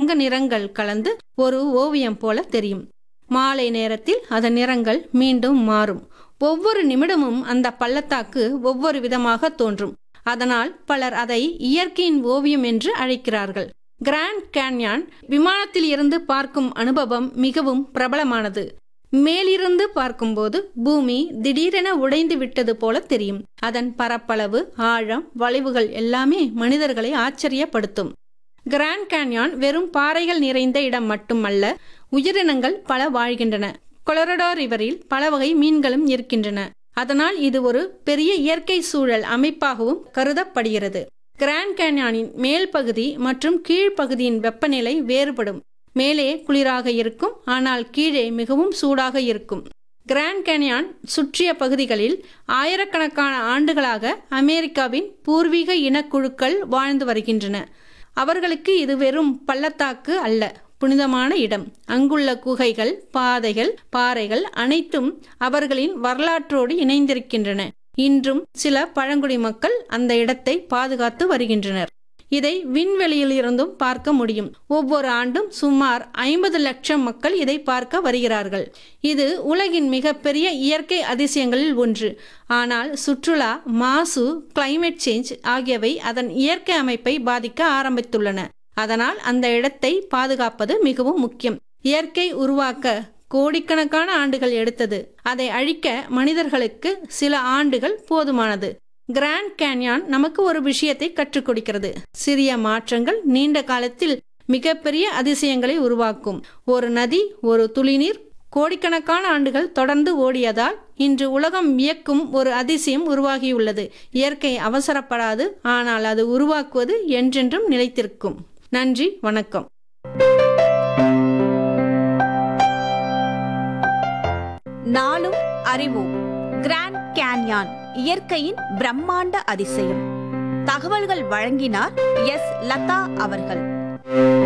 தங்க நிறங்கள் கலந்து ஒரு ஓவியம் போல தெரியும் மாலை நேரத்தில் அதன் நிறங்கள் மீண்டும் மாறும் ஒவ்வொரு நிமிடமும் அந்த பள்ளத்தாக்கு ஒவ்வொரு விதமாக தோன்றும் அதனால் பலர் அதை இயற்கையின் ஓவியம் என்று அழைக்கிறார்கள் கிராண்ட் கேன்யான் விமானத்தில் இருந்து பார்க்கும் அனுபவம் மிகவும் பிரபலமானது மேலிருந்து பார்க்கும்போது பூமி திடீரென உடைந்து விட்டது போல தெரியும் அதன் பரப்பளவு ஆழம் வளைவுகள் எல்லாமே மனிதர்களை ஆச்சரியப்படுத்தும் கிராண்ட் கேன்யான் வெறும் பாறைகள் நிறைந்த இடம் மட்டுமல்ல உயிரினங்கள் பல வாழ்கின்றன கொலரடோ ரிவரில் பல வகை மீன்களும் இருக்கின்றன அதனால் இது ஒரு பெரிய இயற்கை சூழல் அமைப்பாகவும் கருதப்படுகிறது கிராண்ட் கேன்யானின் மேல் பகுதி மற்றும் கீழ்ப்பகுதியின் வெப்பநிலை வேறுபடும் மேலே குளிராக இருக்கும் ஆனால் கீழே மிகவும் சூடாக இருக்கும் கிராண்ட் கேன்யான் சுற்றிய பகுதிகளில் ஆயிரக்கணக்கான ஆண்டுகளாக அமெரிக்காவின் பூர்வீக இனக்குழுக்கள் வாழ்ந்து வருகின்றன அவர்களுக்கு இது வெறும் பள்ளத்தாக்கு அல்ல புனிதமான இடம் அங்குள்ள குகைகள் பாதைகள் பாறைகள் அனைத்தும் அவர்களின் வரலாற்றோடு இணைந்திருக்கின்றன இன்றும் சில பழங்குடி மக்கள் அந்த இடத்தை பாதுகாத்து வருகின்றனர் இதை விண்வெளியில் இருந்தும் பார்க்க முடியும் ஒவ்வொரு ஆண்டும் சுமார் ஐம்பது லட்சம் மக்கள் இதை பார்க்க வருகிறார்கள் இது உலகின் மிகப்பெரிய இயற்கை அதிசயங்களில் ஒன்று ஆனால் சுற்றுலா மாசு கிளைமேட் சேஞ்ச் ஆகியவை அதன் இயற்கை அமைப்பை பாதிக்க ஆரம்பித்துள்ளன அதனால் அந்த இடத்தை பாதுகாப்பது மிகவும் முக்கியம் இயற்கை உருவாக்க கோடிக்கணக்கான ஆண்டுகள் எடுத்தது அதை அழிக்க மனிதர்களுக்கு சில ஆண்டுகள் போதுமானது கிராண்ட் கேன்யான் நமக்கு ஒரு விஷயத்தை கற்றுக் கொடுக்கிறது சிறிய மாற்றங்கள் நீண்ட காலத்தில் மிகப்பெரிய அதிசயங்களை உருவாக்கும் ஒரு நதி ஒரு துளிநீர் கோடிக்கணக்கான ஆண்டுகள் தொடர்ந்து ஓடியதால் இன்று உலகம் வியக்கும் ஒரு அதிசயம் உருவாகியுள்ளது இயற்கை அவசரப்படாது ஆனால் அது உருவாக்குவது என்றென்றும் நிலைத்திருக்கும் நன்றி வணக்கம் நாளும் அறிவோம் கிராண்ட் கேன்யான் இயற்கையின் பிரம்மாண்ட அதிசயம் தகவல்கள் வழங்கினார் எஸ் லதா அவர்கள்